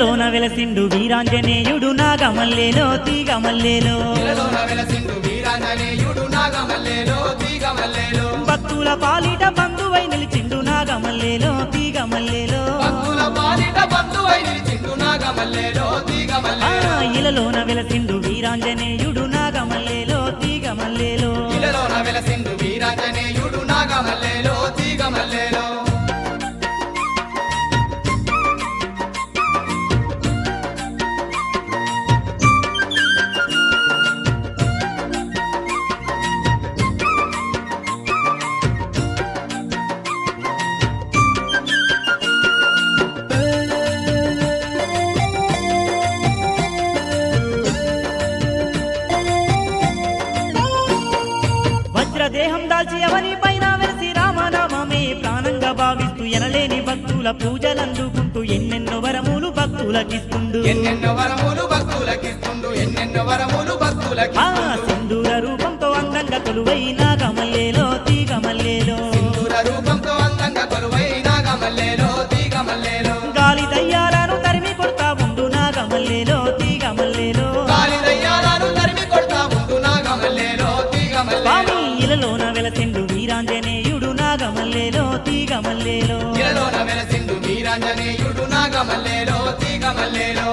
ఇలలోన వెలసిండు వీరాంజనేయుడు నాగమల్లేలో తీగమల్లేలో ఇలలోన వెలసిండు వీరాంజనేయుడు నాగమల్లేలో తీగమల్లేలో భక్తుల పాలిట బంధువై నిలిచిండు నాగమల్లేలో తీగమల్లేలో భక్తుల పాలిట బంధువై నిలిచిండు నాగమల్లేలో ఆ తీగమల్లేలో ఇలలోన వెలసిండు వీరాంజనేయుడు నాగమల్లేలో తీగమల్లేలో ఇలలోన వెలసిండు వీరాంజనేయుడు నాగమల్లేలో తీగమల్లేలో వజ్రదేహం దాల్చి ఎవరి పైన వెలిసి రామనామమే ప్రాణంగా భావిస్తూ ఎనలేని భక్తుల పూజలందుకుంటూ ఎన్నెన్నో వరములు భక్తులకిస్తుండు ఎన్నెన్నో వరములు భక్తులకిస్తుండు ఎన్నెన్నో వరములు ఆ భక్తులకిస్తుండు సింధూర రూపంతో అందంగా కొలువై నాగమల్లేలో తీగమల్లేలో సింధూర రూపంతో అందంగా కొలువై నాగమల్లేలో తీగమల్లేలో గాలి దయ్యాలను తరిమి కొడతా ఉండు నాగమల్లేలో తీగమల్లేలో గాలి దయ్యాలను తరిమి కొడతా ఉండు నాగమల్లేలో తీగమల్లేలో స్వామి ఇలలోన వెలసిండు వీరాంజనేయుడు నాగమల్లేలో తీగమల్లేలో ఇలలోన వెలసిండు వీరాంజనేయుడు నాగమల్లేలో తీగమల్లేలో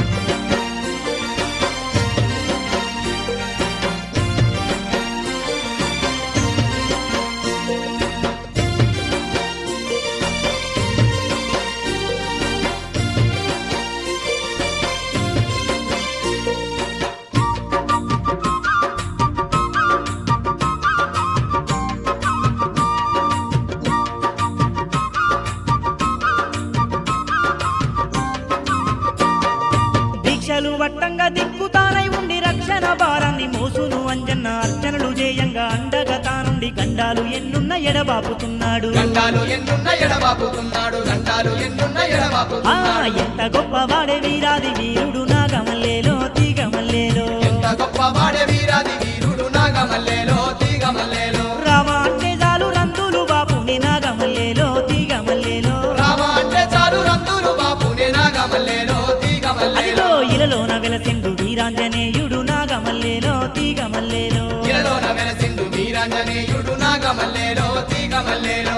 దీక్షలు వట్టంగా దిక్కుతానై ఉండి రక్షణ భారాన్ని మోసును అంజన్న అర్చనలు చేయంగా అండగా తానుండి గండాలు ఎన్నున్న ఎడబాపుతున్నాడు గండాలు ఎన్నున్న ఎడబాపుతున్నాడు గండాలు ఎన్నున్న ఆ ఎడబాపుతున్నాడు ఎంత గొప్పవాడే వీరాది వీరుడు నాగమల్లేలో తీగమల్లేలో ఎంత గొప్పవాడే వీరాది వీరుడు నాగమల్లేలో తీగమల్లేలో రామ అంటే చాలు రందులు బాపుని నాగమల్లేలో తీగమల్లేలో రామ అంటే చాలు రందులు బాపునే నాగమల్లేలో తీగమల్లేలో అదిగో ఇలలోన వెలసిండు వీరాంజనేయుడు నాగమల్లేలో తీగమల్లేలో ఇలలోన వెలసిండు వీరాంజనేయుడు నాగమల్లేలో తీగమల్లేలో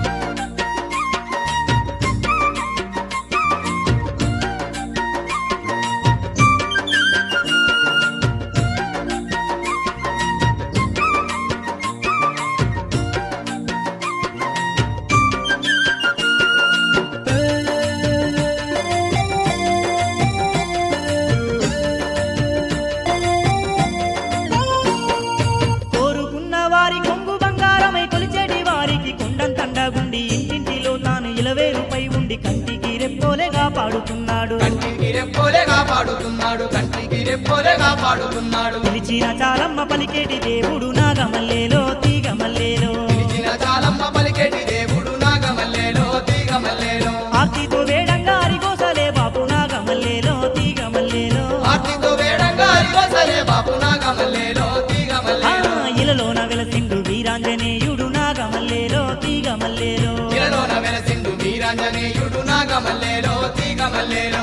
కోరుకున్న వారి కొంగు బంగారమై కొలిచేటి వారికి కొండంతండగుండి ఇంటింటిలో తాను ఇలవేరుపై ఉండి కంటికి రెప్పోలేగా పాడుతున్నాడు కంటికి రెప్పోలే కాపాడుతున్నాడు కంటికి రెప్పోలే కాపాడుతున్నాడు పిలిచిన చాలమ్మ పలికేటి దేవుడు నాగమల్లేలో తీగమల్లేలో పిలిచిన చాలమ్మ పలికేటి దేవుడు నాగమల్లేలో తీగమల్లేలో ఆర్తితో వేడంగా అరిగోసలే బాపు నాగమల్లేలో తీగమల్లేలో ఆర్తితో వేడంగా అరివసలే బాపు నాగమల్లేలో ఆ తీగమల్లేలో ఇలలోన వెలసిండు వీరాంజనేయుడు నాగమల్లేలో తీగమల్లేలో ఇలలోన వెలసిండు వీరాంజనేయుడు నాగమల్లేలో తీగమల్లేలో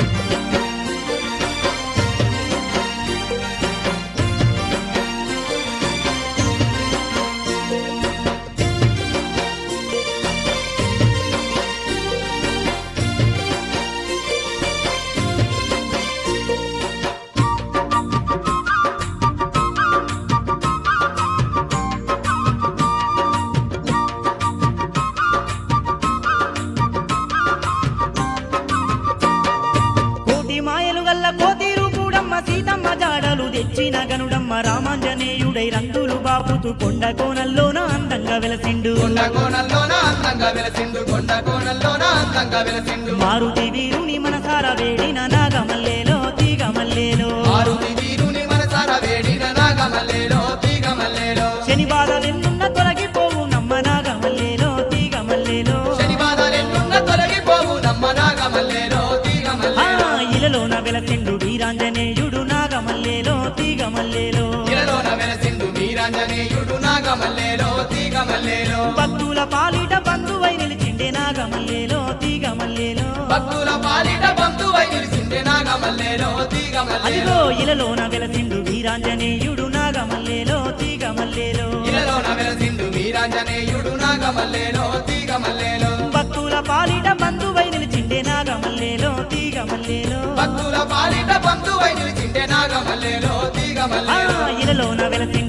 కోటి మాయలు గల్ల కోతీరు కూడమ్మ సీతమ్మ జాడలు తెచ్చిన గనుడమ్మ రామాంజనేయుడై రంగులు బాపుతూ కొండ కోనల్లోన అందంగా వెలసిండు కొండ కోణంలోన అందంగా వెలసిండు కొండ కోణంలోన అందంగా వెలసిండు మారుతి వీరుని మనసారా వేడిన నాగమల్లేలో తీగమల్లేలో మారుతి వీరుని మనసార వేడిన నాగమల్లేలో తీగమల్లేలో శని బాధలెన్నున్న తొలగిపోవు నమ్మ నాగమల్లేలో తీగమల్లేలో శని బాధలెన్నున్న తొలగిపోవు నమ్మ నాగమల్లేలో ఆ తీగమల్లేలో ఇలలోన వెలసిండు వీరాంజనేయుడు నాగమల్లేలో తీగమల్లేలో ఇలలోన వెలసిండు వీరాంజనేయుడు నాగమల్లేలో తీగమల్లేలో భక్తుల పాలిట బంధువై నిలిచిండే నాగమల్లేలో తీగమల్లేలో భక్తుల పాలిట బంధువై నిలిచి మల్లేలో తీగ మల్లేలో అదిగో ఇలలోన వెలసిండు వీరాంజనేయుడు నాగమల్లేలో తీగ మల్లేలో ఇలలోన వెలసిండు వీరాంజనేయుడు నాగమల్లేలో తీగ మల్లేలో భక్తుల పాలిట బంధువై నిలిచిండే నాగమల్లేలో తీగ మల్లేలో భక్తుల పాలిట బంధువై నిలిచిండే నాగమల్లేలో తీగ ఆ మల్లేలో ఇలలోన వెలసిండు